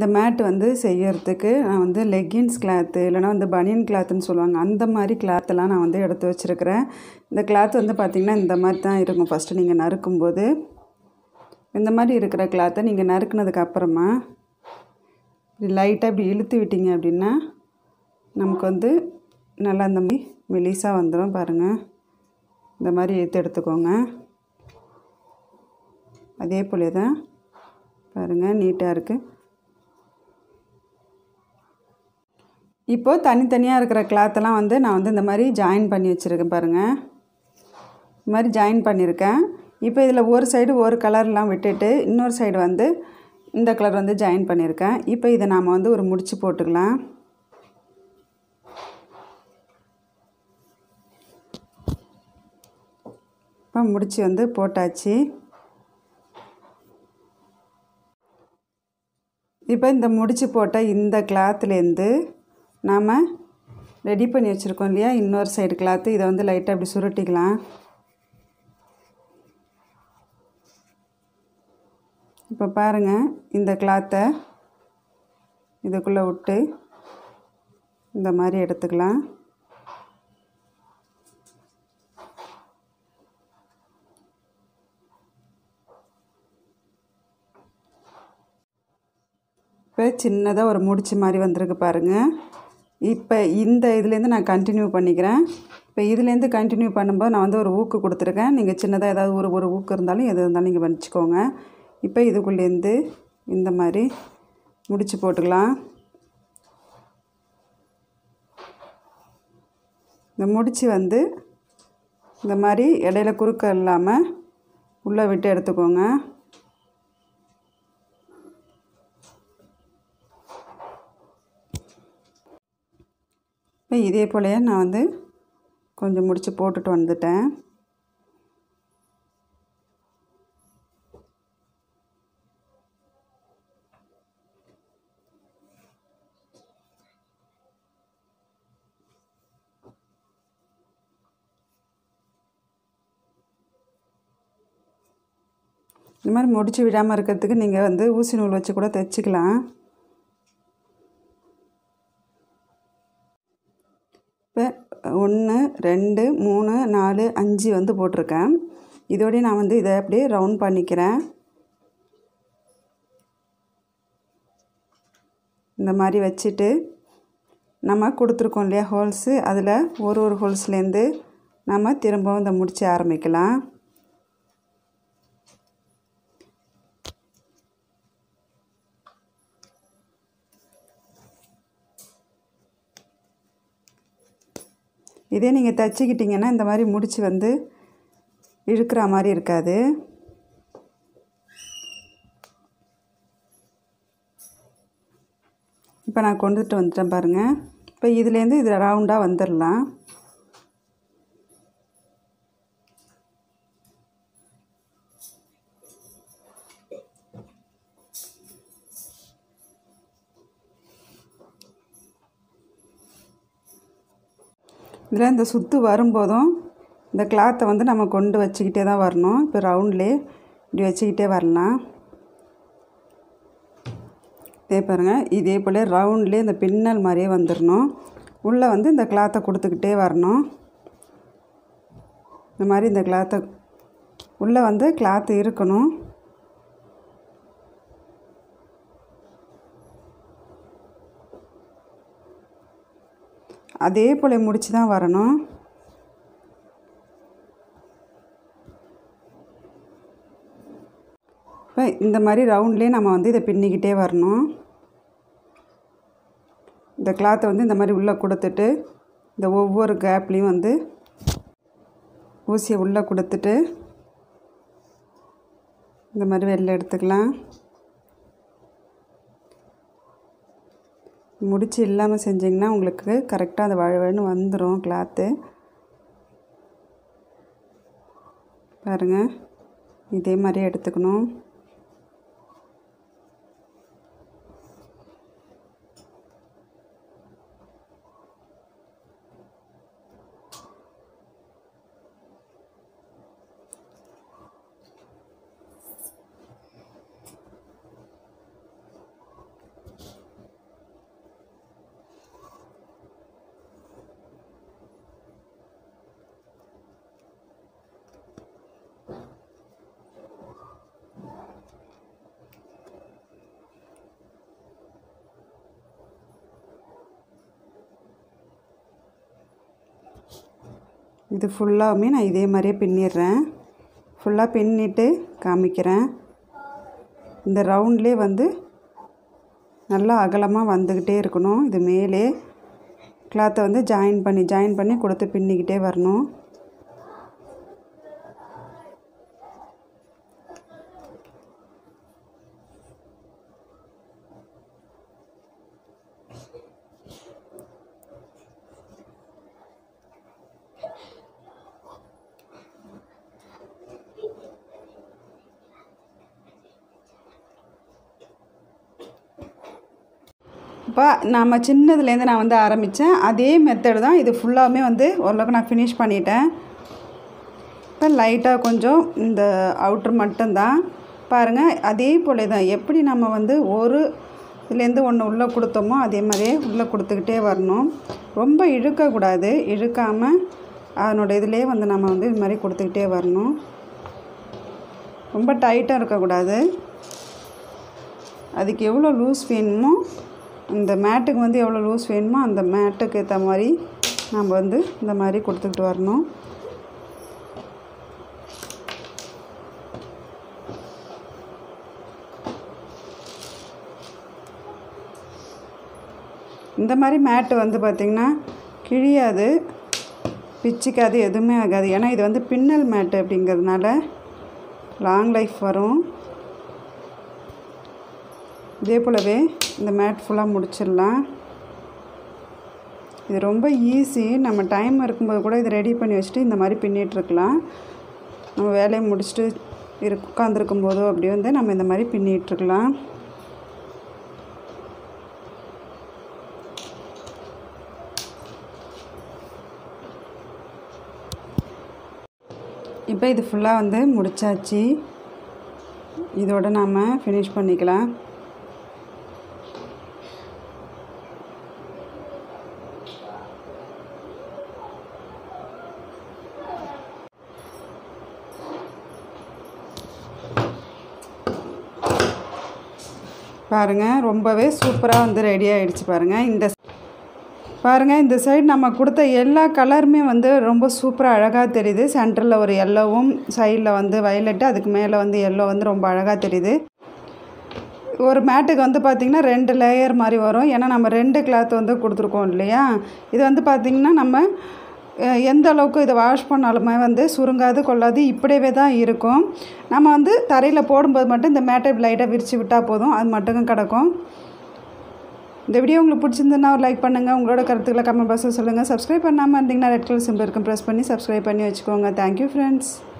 இந்த மேட் வந்து செய்யறதுக்கு நான் வந்து லெகின்ஸ் கிளாத்து இல்லைனா வந்து பனியன் கிளாத்துன்னு சொல்லுவாங்க அந்த மாதிரி கிளாத்தெல்லாம் நான் வந்து எடுத்து வச்சுருக்கிறேன் இந்த கிளாத் வந்து பார்த்திங்கன்னா இந்த மாதிரி தான் இருக்கும் ஃபஸ்ட்டு நீங்கள் நறுக்கும்போது இந்த மாதிரி இருக்கிற கிளாத்தை நீங்கள் நறுக்குனதுக்கு அப்புறமா இப்படி லைட்டாக இப்படி இழுத்து விட்டீங்க அப்படின்னா நமக்கு வந்து நல்லா இந்த மாதிரி மெலிசாக வந்துடும் பாருங்கள் இந்த மாதிரி இழுத்து எடுத்துக்கோங்க அதே போல தான் பாருங்கள் நீட்டாக இருக்குது இப்போது தனித்தனியாக இருக்கிற கிளாத்தெல்லாம் வந்து நான் வந்து இந்த மாதிரி ஜாயின் பண்ணி வச்சுருக்கேன் பாருங்கள் இந்த மாதிரி ஜாயின் பண்ணியிருக்கேன் இப்போ இதில் ஒரு சைடு ஒரு கலர்லாம் விட்டுட்டு இன்னொரு சைடு வந்து இந்த கலர் வந்து ஜாயின் பண்ணியிருக்கேன் இப்போ இதை நாம் வந்து ஒரு முடிச்சு போட்டுக்கலாம் இப்போ முடிச்சு வந்து போட்டாச்சு இப்போ இந்த முடிச்சு போட்ட இந்த கிளாத்துலேருந்து நாம் ரெடி பண்ணி வச்சுருக்கோம் இல்லையா இன்னொரு சைடு கிளாத்து இதை வந்து லைட்டாக இப்படி சுருட்டிக்கலாம் இப்போ பாருங்கள் இந்த கிளாத்தை இதுக்குள்ளே விட்டு இந்த மாதிரி எடுத்துக்கலாம் இப்போ சின்னதாக ஒரு முடிச்சு மாதிரி வந்திருக்கு பாருங்கள் இப்போ இந்த இதுலேருந்து நான் கண்டினியூ பண்ணிக்கிறேன் இப்போ இதுலேருந்து கண்டினியூ பண்ணும்போது நான் வந்து ஒரு ஊக்கு கொடுத்துருக்கேன் நீங்கள் சின்னதாக ஏதாவது ஒரு ஒரு ஊக்கு இருந்தாலும் எது இருந்தாலும் நீங்கள் வச்சுக்கோங்க இப்போ இதுக்குள்ளேருந்து இந்த மாதிரி முடிச்சு போட்டுக்கலாம் இந்த முடிச்சு வந்து இந்த மாதிரி இடையில குறுக்க இல்லாமல் உள்ளே விட்டு எடுத்துக்கோங்க இப்போ இதே போலயே நான் வந்து கொஞ்சம் முடிச்சு போட்டுட்டு வந்துட்டேன் இந்த மாதிரி முடிச்சு விடாமல் இருக்கிறதுக்கு நீங்கள் வந்து ஊசி நூல் வச்சு கூட தைச்சிக்கலாம் இப்போ ஒன்று ரெண்டு மூணு நாலு அஞ்சு வந்து போட்டிருக்கேன் இதோடய நான் வந்து இதை அப்படியே ரவுண்ட் பண்ணிக்கிறேன் இந்த மாதிரி வச்சுட்டு நம்ம கொடுத்துருக்கோம் இல்லையா ஹோல்ஸு அதில் ஒரு ஒரு ஹோல்ஸ்லேருந்து நம்ம திரும்பவும் இந்த முடிச்சு ஆரம்பிக்கலாம் இதே நீங்கள் தைச்சிக்கிட்டிங்கன்னா இந்த மாதிரி முடிச்சு வந்து இழுக்கிற மாதிரி இருக்காது இப்போ நான் கொண்டுட்டு வந்துட்டேன் பாருங்கள் இப்போ இதுலேருந்து இது ரவுண்டாக வந்துடலாம் இதில் இந்த சுற்று வரும்போதும் இந்த கிளாத்தை வந்து நம்ம கொண்டு வச்சுக்கிட்டே தான் வரணும் இப்போ ரவுண்ட்லேயே இப்படி வச்சுக்கிட்டே வரலாம் இதே பாருங்கள் இதே போல் ரவுண்ட்லேயே இந்த பின்னல் மாதிரியே வந்துடணும் உள்ளே வந்து இந்த கிளாத்தை கொடுத்துக்கிட்டே வரணும் இந்த மாதிரி இந்த கிளாத்தை உள்ளே வந்து கிளாத்து இருக்கணும் அதே போல் முடிச்சு தான் வரணும் இப்போ இந்த மாதிரி ரவுண்ட்லேயே நம்ம வந்து இதை பின்னிக்கிட்டே வரணும் இந்த கிளாத்தை வந்து இந்த மாதிரி உள்ளே கொடுத்துட்டு இந்த ஒவ்வொரு கேப்லேயும் வந்து ஊசியை உள்ளே கொடுத்துட்டு இந்த மாதிரி வெளில எடுத்துக்கலாம் முடிச்சு இல்லாமல் செஞ்சிங்கன்னா உங்களுக்கு கரெக்டாக அது வழுவழுன்னு வந்துடும் கிளாத்து பாருங்கள் இதே மாதிரி எடுத்துக்கணும் இது ஃபுல்லாகவுமே நான் இதே மாதிரியே பின்னிடுறேன் ஃபுல்லாக பின்னிட்டு காமிக்கிறேன் இந்த ரவுண்ட்லேயே வந்து நல்லா அகலமாக வந்துக்கிட்டே இருக்கணும் இது மேலே கிளாத்தை வந்து ஜாயின் பண்ணி ஜாயின் பண்ணி கொடுத்து பின்னிக்கிட்டே வரணும் இப்போ நம்ம சின்னதுலேருந்து நான் வந்து ஆரம்பித்தேன் அதே மெத்தடு தான் இது ஃபுல்லாகவுமே வந்து ஓரளவுக்கு நான் ஃபினிஷ் பண்ணிட்டேன் இப்போ லைட்டாக கொஞ்சம் இந்த அவுட்ரு மட்டும்தான் பாருங்கள் அதே போல தான் எப்படி நம்ம வந்து ஒரு இதுலேருந்து ஒன்று உள்ளே கொடுத்தோமோ அதே மாதிரியே உள்ளே கொடுத்துக்கிட்டே வரணும் ரொம்ப இழுக்கக்கூடாது இழுக்காமல் அதனோட இதிலே வந்து நம்ம வந்து இது மாதிரி கொடுத்துக்கிட்டே வரணும் ரொம்ப டைட்டாக இருக்கக்கூடாது அதுக்கு எவ்வளோ லூஸ் வேணுமோ இந்த மேட்டுக்கு வந்து எவ்வளோ லூஸ் வேணுமோ அந்த மேட்டுக்கு ஏற்ற மாதிரி நம்ம வந்து இந்த மாதிரி கொடுத்துக்கிட்டு வரணும் இந்த மாதிரி மேட்டு வந்து பார்த்திங்கன்னா கிழியாது பிச்சுக்காது எதுவுமே ஆகாது ஏன்னா இது வந்து பின்னல் மேட்டு அப்படிங்கிறதுனால லாங் லைஃப் வரும் இதே போலவே இந்த மேட் ஃபுல்லாக முடிச்சிடலாம் இது ரொம்ப ஈஸி நம்ம டைம் இருக்கும்போது கூட இதை ரெடி பண்ணி வச்சுட்டு இந்த மாதிரி பின்னிகிட்ருக்கலாம் நம்ம வேலையை முடிச்சுட்டு இரு உட்காந்துருக்கும் போதோ அப்படி வந்து நம்ம இந்த மாதிரி பின்னிகிட்ருக்கலாம் இப்போ இது ஃபுல்லாக வந்து முடிச்சாச்சு இதோட நாம் ஃபினிஷ் பண்ணிக்கலாம் பாருங்கள் ரொம்பவே சூப்பராக வந்து ரெடி ஆகிடுச்சு பாருங்கள் இந்த பாருங்கள் இந்த சைடு நம்ம கொடுத்த எல்லா கலருமே வந்து ரொம்ப சூப்பராக அழகாக தெரியுது சென்டரில் ஒரு எல்லோவும் சைடில் வந்து வயலட்டு அதுக்கு மேலே வந்து எல்லோ வந்து ரொம்ப அழகாக தெரியுது ஒரு மேட்டுக்கு வந்து பார்த்திங்கன்னா ரெண்டு லேயர் மாதிரி வரும் ஏன்னா நம்ம ரெண்டு கிளாத் வந்து கொடுத்துருக்கோம் இல்லையா இது வந்து பார்த்திங்கன்னா நம்ம அஹ், எந்த அளவுக்கு இதை வாஷ் பண்ணாலுமே வந்து சுருங்காது கொள்ளாது இப்படியவே தான் இருக்கும் நம்ம வந்து தரையில் போடும்போது மட்டும் இந்த மேட்டை லைட்டாக விரித்து விட்டால் போதும் அது மட்டும் கிடக்கும் இந்த வீடியோ உங்களுக்கு பிடிச்சிருந்ததுன்னா ஒரு லைக் பண்ணுங்கள் உங்களோட கருத்துக்களை கமெண்ட் பாக்ஸில் சொல்லுங்கள் சப்ஸ்கிரைப் பண்ணாமல் இருந்தீங்கன்னா ரெட் கலர் சிம்பிள் இருக்கும் ப்ரெஸ் பண்ணி சப்ஸ்கிரைப் பண்ணி வச்சுக்கோங்க தேங்க்யூ ஃப்ரெண்ட்ஸ்